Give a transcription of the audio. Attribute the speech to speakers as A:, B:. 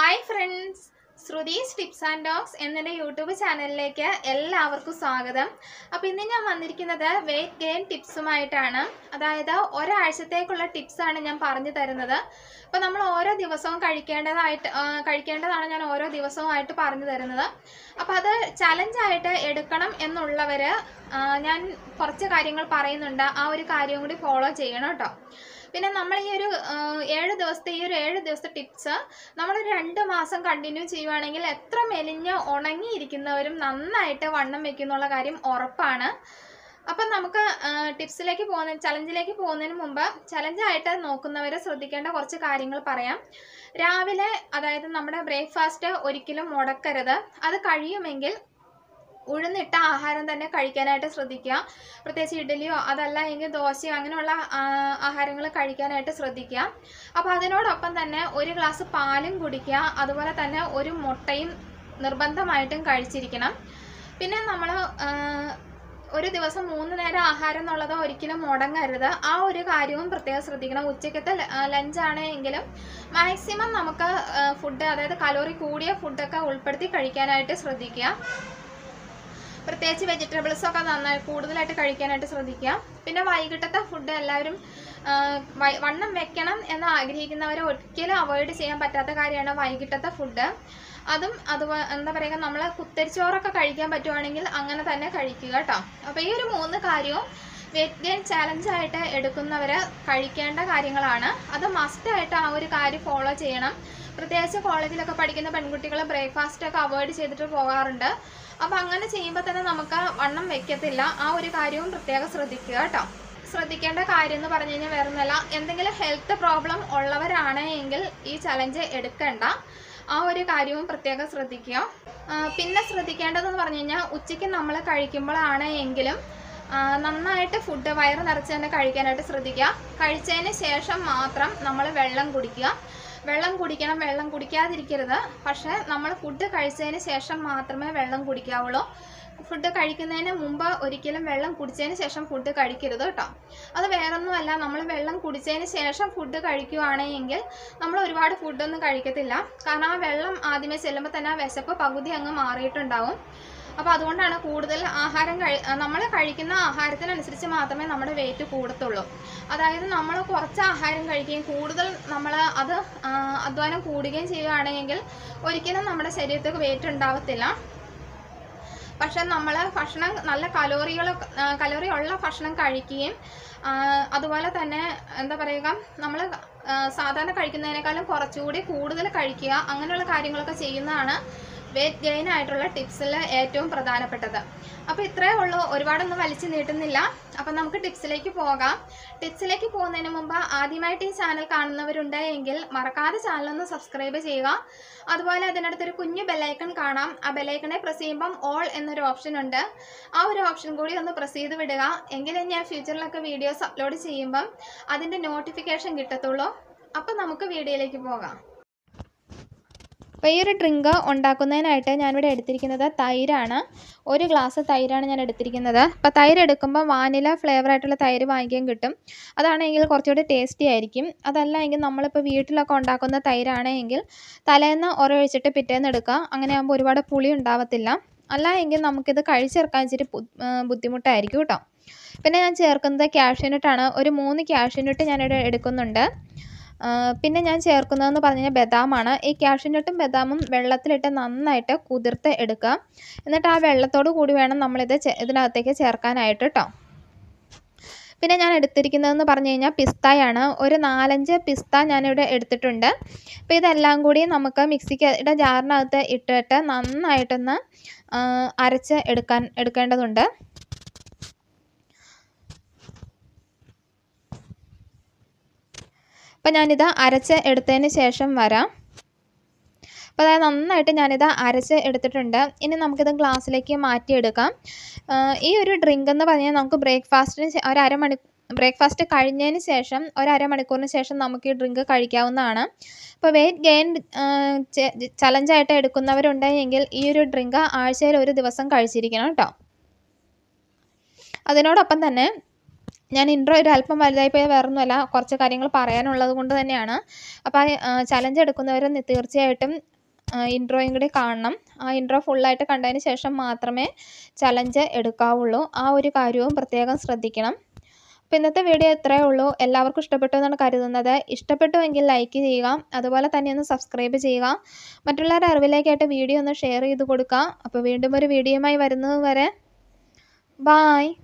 A: hi friends Shruthi's tips and dogs എന്നെ YouTube ചാനലിലേക്ക് എല്ലാവർക്കും സ്വാഗതം അപ്പോൾ ഇന്ന് ഞാൻ വന്നിരിക്കുന്നത് വെയിറ്റ് ഗെയിൻ ടിപ്സുമായിട്ടാണ് അതായത് ഒരാഴ്ചത്തേക്കുള്ള ടിപ്സാണ് ഞാൻ പറഞ്ഞു തരുന്നത് അപ്പോൾ നമ്മൾ ഓരോ ദിവസവും കഴിക്കേണ്ടതായിട്ട് ആ, കഴിക്കേണ്ടതാണ് ഞാൻ ഓരോ ദിവസവുമായിട്ട് പറഞ്ഞു തരുന്നത് അപ്പോൾ അത് ചലഞ്ചായിട്ട് എടുക്കണം എന്നുള്ളവർ ഞാൻ കുറച്ച് കാര്യങ്ങൾ പറയുന്നുണ്ട് ആ ഒരു കാര്യം കൂടി ഫോളോ ചെയ്യണം കേട്ടോ പിന്നെ നമ്മൾ ഈ ഒരു ആ, ഏഴ് ദിവസത്തെ ഈ ഒരു ഏഴ് ദിവസത്തെ ടിപ്സ് നമ്മൾ രണ്ട് മാസം കണ്ടിന്യൂ ചെയ്യുവാണെങ്കിൽ എത്ര മെലിഞ്ഞ് ഉണങ്ങിയിരിക്കുന്നവരും നന്നായിട്ട് വണ്ണം വെക്കുന്നുള്ള കാര്യം ഉറപ്പാണ് അപ്പം നമുക്ക് ടിപ്സിലേക്ക് പോകുന്ന ചലഞ്ചിലേക്ക് പോകുന്നതിന് മുമ്പ് ചലഞ്ചായിട്ട് നോക്കുന്നവർ ശ്രദ്ധിക്കേണ്ട കുറച്ച് കാര്യങ്ങൾ പറയാം രാവിലെ അതായത് നമ്മുടെ ബ്രേക്ക്ഫാസ്റ്റ് ഒരിക്കലും മുടക്കരുത് അത് കഴിയുമെങ്കിൽ ഉഴുന്നിട്ട ആഹാരം തന്നെ കഴിക്കാനായിട്ട് ശ്രദ്ധിക്കുക പ്രത്യേകിച്ച് ഇഡ്ഡലിയോ അതല്ല എങ്കിൽ ദോശയോ അങ്ങനെയുള്ള ആഹാരങ്ങൾ കഴിക്കാനായിട്ട് ശ്രദ്ധിക്കുക അപ്പോൾ അതിനോടൊപ്പം തന്നെ ഒരു ഗ്ലാസ് പാലും കുടിക്കുക അതുപോലെ തന്നെ ഒരു മുട്ടയും നിർബന്ധമായിട്ടും കഴിച്ചിരിക്കണം പിന്നെ നമ്മൾ ഒരു ദിവസം മൂന്ന് നേരം ആഹാരം എന്നുള്ളത് ഒരിക്കലും മുടങ്ങരുത് ആ ഒരു കാര്യവും പ്രത്യേകം ശ്രദ്ധിക്കണം ഉച്ചക്കത്തെ ലഞ്ചാണ് എങ്കിലും മാക്സിമം നമുക്ക് ഫുഡ് അതായത് കലോറി കൂടിയ ഫുഡൊക്കെ ഉൾപ്പെടുത്തി കഴിക്കാനായിട്ട് ശ്രദ്ധിക്കുക പ്രത്യേകിച്ച് വെജിറ്റബിൾസ് ഒക്കെ നന്നായി കൂടുതലായിട്ട് കഴിക്കാനായിട്ട് ശ്രദ്ധിക്കുക പിന്നെ വൈകിട്ടത്തെ ഫുഡ് എല്ലാവരും ആ, വൈ- വണ്ണം വെക്കണം എന്ന് ആഗ്രഹിക്കുന്നവരെ ഒരിക്കലും അവോയ്ഡ് ചെയ്യാൻ പറ്റാത്ത കാര്യമാണ് വൈകിട്ടത്തെ ഫുഡ് അതും അതുപോലെ എന്താ പറയുക നമ്മൾ കുത്തരിച്ചോറൊക്കെ കഴിക്കാൻ പറ്റുവാണെങ്കിൽ അങ്ങനെ തന്നെ കഴിക്കുക കേട്ടോ അപ്പോൾ ഈ ഒരു മൂന്ന് കാര്യവും വെയിറ്റ് ഗെയിൻ ചാലഞ്ചായിട്ട് എടുക്കുന്നവർ കഴിക്കേണ്ട കാര്യങ്ങളാണ് അത് മസ്റ്റായിട്ട് ആ ഒരു കാര്യം ഫോളോ ചെയ്യണം പ്രത്യേകിച്ച് കോളേജിലൊക്കെ പഠിക്കുന്ന പെൺകുട്ടികൾ ബ്രേക്ക്ഫാസ്റ്റ് ഒക്കെ അവോയ്ഡ് ചെയ്തിട്ട് പോകാറുണ്ട് അപ്പോൾ അങ്ങനെ ചെയ്യുമ്പോൾ തന്നെ നമുക്ക് വണ്ണം വെക്കത്തില്ല ആ ഒരു കാര്യവും പ്രത്യേകം ശ്രദ്ധിക്കുക കേട്ടോ ശ്രദ്ധിക്കേണ്ട കാര്യം എന്ന് പറഞ്ഞു കഴിഞ്ഞാൽ വേറെ ഒന്നുമല്ല എന്തെങ്കിലും ഹെൽത്ത് പ്രോബ്ലം ഉള്ളവരാണ് എങ്കിൽ ഈ ചലഞ്ച് എടുക്കണ്ട ആ ഒരു കാര്യവും പ്രത്യേകം ശ്രദ്ധിക്കുക ആ, പിന്നെ ശ്രദ്ധിക്കേണ്ടതെന്ന് പറഞ്ഞു കഴിഞ്ഞാൽ ഉച്ചയ്ക്ക് നമ്മൾ കഴിക്കുമ്പോഴാണ് എങ്കിലും ആ, നന്നായിട്ട് ഫുഡ് വയറ് നിറച്ച് തന്നെ കഴിക്കാനായിട്ട് ശ്രദ്ധിക്കുക കഴിച്ചതിന് ശേഷം മാത്രം നമ്മൾ വെള്ളം കുടിക്കുക വെള്ളം കുടിക്കണം വെള്ളം കുടിക്കാതിരിക്കരുത് പക്ഷേ നമ്മൾ ഫുഡ് കഴിച്ചതിന് ശേഷം മാത്രമേ വെള്ളം കുടിക്കാവുള്ളൂ ഫുഡ് കഴിക്കുന്നതിന് മുമ്പ് ഒരിക്കലും വെള്ളം കുടിച്ചതിന് ശേഷം ഫുഡ് കഴിക്കരുത് കേട്ടോ അത് വേറൊന്നുമല്ല നമ്മൾ വെള്ളം കുടിച്ചതിന് ശേഷം ഫുഡ് കഴിക്കുകയാണെങ്കിൽ നമ്മൾ ഒരുപാട് ഫുഡൊന്നും കഴിക്കത്തില്ല കാരണം ആ വെള്ളം ആദ്യമേ ചെല്ലുമ്പോൾ തന്നെ ആ വിശപ്പ് പകുതി അങ്ങ് മാറിയിട്ടുണ്ടാവും അപ്പോൾ അതുകൊണ്ടാണ് കൂടുതൽ ആഹാരം കഴി നമ്മൾ കഴിക്കുന്ന ആഹാരത്തിനനുസരിച്ച് മാത്രമേ നമ്മുടെ വെയിറ്റ് കൂടത്തുള്ളൂ അതായത് നമ്മൾ കുറച്ച് ആഹാരം കഴിക്കുകയും കൂടുതൽ നമ്മൾ അത് ആ, അധ്വാനം കൂടുകയും ചെയ്യുകയാണെങ്കിൽ ഒരിക്കലും നമ്മുടെ ശരീരത്തിൽ വെയിറ്റ് ഉണ്ടാവത്തില്ല പക്ഷെ നമ്മൾ ഭക്ഷണം നല്ല കലോറികൾ കലോറി ഉള്ള ഭക്ഷണം കഴിക്കുകയും ആ, അതുപോലെ തന്നെ എന്താ പറയുക നമ്മൾ സാധാരണ കഴിക്കുന്നതിനേക്കാളും കുറച്ചുകൂടി കൂടുതൽ കഴിക്കുക അങ്ങനെയുള്ള കാര്യങ്ങളൊക്കെ ചെയ്യുന്നതാണ് വെയിറ്റ് ഗെയിൻ ആയിട്ടുള്ള ടിപ്സിൽ ഏറ്റവും പ്രധാനപ്പെട്ടത് അപ്പോൾ ഇത്രയേ ഉള്ളൂ ഒരുപാടൊന്നും വലിച്ചു നീട്ടുന്നില്ല അപ്പം നമുക്ക് ടിപ്സിലേക്ക് പോകാം ടിപ്സിലേക്ക് പോകുന്നതിന് മുമ്പ് ആദ്യമായിട്ട് ഈ ചാനൽ കാണുന്നവരുണ്ട് എങ്കിൽ മറക്കാതെ ചാനൽ ഒന്ന് സബ്സ്ക്രൈബ് ചെയ്യുക അതുപോലെ അതിനടുത്തൊരു കുഞ്ഞു ബെല്ലൈക്കൺ കാണാം ആ ബെല്ലൈക്കണെ പ്രസ് ചെയ്യുമ്പം ഓൾ എന്നൊരു ഓപ്ഷൻ ഉണ്ട് ആ ഒരു ഓപ്ഷൻ കൂടി ഒന്ന് പ്രസ് ചെയ്ത് വിടുക എങ്കിലും ഞാൻ ഫ്യൂച്ചറിലൊക്കെ വീഡിയോസ് അപ്ലോഡ് ചെയ്യുമ്പം അതിൻ്റെ നോട്ടിഫിക്കേഷൻ കിട്ടത്തുള്ളൂ അപ്പം നമുക്ക് വീഡിയോയിലേക്ക് പോകാം അപ്പോൾ ഈ ഒരു ഡ്രിങ്ക് ഉണ്ടാക്കുന്നതിനായിട്ട് ഞാനിവിടെ എടുത്തിരിക്കുന്നത് തൈരാണ് ഒരു ഗ്ലാസ് തൈരാണ് ഞാൻ എടുത്തിരിക്കുന്നത് അപ്പോൾ തൈര് എടുക്കുമ്പോൾ വാനില ഫ്ലേവർ ആയിട്ടുള്ള തൈര് വാങ്ങിക്കാൻ കിട്ടും അതാണെങ്കിൽ കുറച്ചുകൂടി ടേസ്റ്റി ആയിരിക്കും അതല്ല എങ്കിൽ നമ്മളിപ്പോൾ വീട്ടിലൊക്കെ ഉണ്ടാക്കുന്ന തൈരാണ് എങ്കിൽ തലേന്ന് ഉറയൊഴിച്ചിട്ട് പിറ്റേന്ന് എടുക്കുക അങ്ങനെ ആകുമ്പോൾ ഒരുപാട് പുളി ഉണ്ടാവത്തില്ല അല്ല എങ്കിൽ നമുക്കിത് കഴിച്ചേർക്കാൻ ഇച്ചിരി ബു- ആ, ബുദ്ധിമുട്ടായിരിക്കും കേട്ടോ പിന്നെ ഞാൻ ചേർക്കുന്നത് ക്യാഷ്യൂനട്ടാണ് ഒരു മൂന്ന് ക്യാഷ്യൂനട്ട് ഞാനിവിടെ എടുക്കുന്നുണ്ട് ആ, പിന്നെ ഞാൻ ചേർക്കുന്നതെന്ന് പറഞ്ഞു കഴിഞ്ഞാൽ ബദാമാണ് ഈ ക്യാഷ്യൂനട്ടും ബദാമും വെള്ളത്തിലിട്ട് നന്നായിട്ട് കുതിർത്ത് എടുക്കുക എന്നിട്ട് ആ വെള്ളത്തോട് കൂടി വേണം നമ്മളിത് ചേ- ഇതിനകത്തേക്ക് ചേർക്കാനായിട്ട് കേട്ടോ പിന്നെ ഞാൻ എടുത്തിരിക്കുന്നതെന്ന് പറഞ്ഞു കഴിഞ്ഞാൽ പിസ്തയാണ് ഒരു നാലഞ്ച് പിസ്ത ഞാനിവിടെ എടുത്തിട്ടുണ്ട് അപ്പോൾ ഇതെല്ലാം കൂടി നമുക്ക് മിക്സിയുടെ ജാറിനകത്ത് ഇട്ടിട്ട് നന്നായിട്ടൊന്ന് ആ, അരച്ച് എടുക്കാൻ എടുക്കേണ്ടതുണ്ട് അപ്പോൾ ഞാനിത് അരച്ച് എടുത്തതിന് ശേഷം വരാം അപ്പോൾ അതായത് നന്നായിട്ട് ഞാനിത് അരച്ച് എടുത്തിട്ടുണ്ട് ഇനി നമുക്കിത് ഗ്ലാസ്സിലേക്ക് മാറ്റിയെടുക്കാം ആ, ഈ ഒരു ഡ്രിങ്ക് എന്ന് പറഞ്ഞാൽ നമുക്ക് ബ്രേക്ക്ഫാസ്റ്റിന് ശേ- ഒരു അരമണി ബ്രേക്ക്ഫാസ്റ്റ് കഴിഞ്ഞതിന് ശേഷം ഒരു അരമണിക്കൂറിന് ശേഷം നമുക്ക് ഈ ഡ്രിങ്ക് കഴിക്കാവുന്നതാണ് അപ്പോൾ വെയിറ്റ് ഗെയിൻ ചലഞ്ചായിട്ട് എടുക്കുന്നവരുണ്ടെങ്കിൽ ഈ ഒരു ഡ്രിങ്ക് ആഴ്ചയിൽ ഒരു ദിവസം കഴിച്ചിരിക്കണം കേട്ടോ അതിനോടൊപ്പം തന്നെ ഞാൻ ഇൻട്രോ ഒരു അല്പം വലുതായി പോയാൽ വേറൊന്നുമല്ല കുറച്ച് കാര്യങ്ങൾ പറയാനുള്ളത് കൊണ്ട് തന്നെയാണ് അപ്പോൾ ചലഞ്ച് എടുക്കുന്നവർ തീർച്ചയായിട്ടും ഇൻട്രോയും കൂടി കാണണം ആ ഇൻട്രോ ഫുള്ളായിട്ട് കണ്ടതിന് ശേഷം മാത്രമേ ചലഞ്ച് എടുക്കാവുള്ളൂ ആ ഒരു കാര്യവും പ്രത്യേകം ശ്രദ്ധിക്കണം അപ്പോൾ ഇന്നത്തെ വീഡിയോ ഇത്രയേ ഉള്ളൂ എല്ലാവർക്കും ഇഷ്ടപ്പെട്ടു എന്നാണ് കരുതുന്നത് ഇഷ്ടപ്പെട്ടുവെങ്കിൽ ലൈക്ക് ചെയ്യുക അതുപോലെ തന്നെ ഒന്ന് സബ്സ്ക്രൈബ് ചെയ്യുക മറ്റുള്ളവരുടെ അറിവിലേക്കായിട്ട് വീഡിയോ ഒന്ന് ഷെയർ ചെയ്ത് കൊടുക്കുക അപ്പോൾ വീണ്ടും ഒരു വീഡിയോയുമായി വരുന്നത് വരെ ബായ്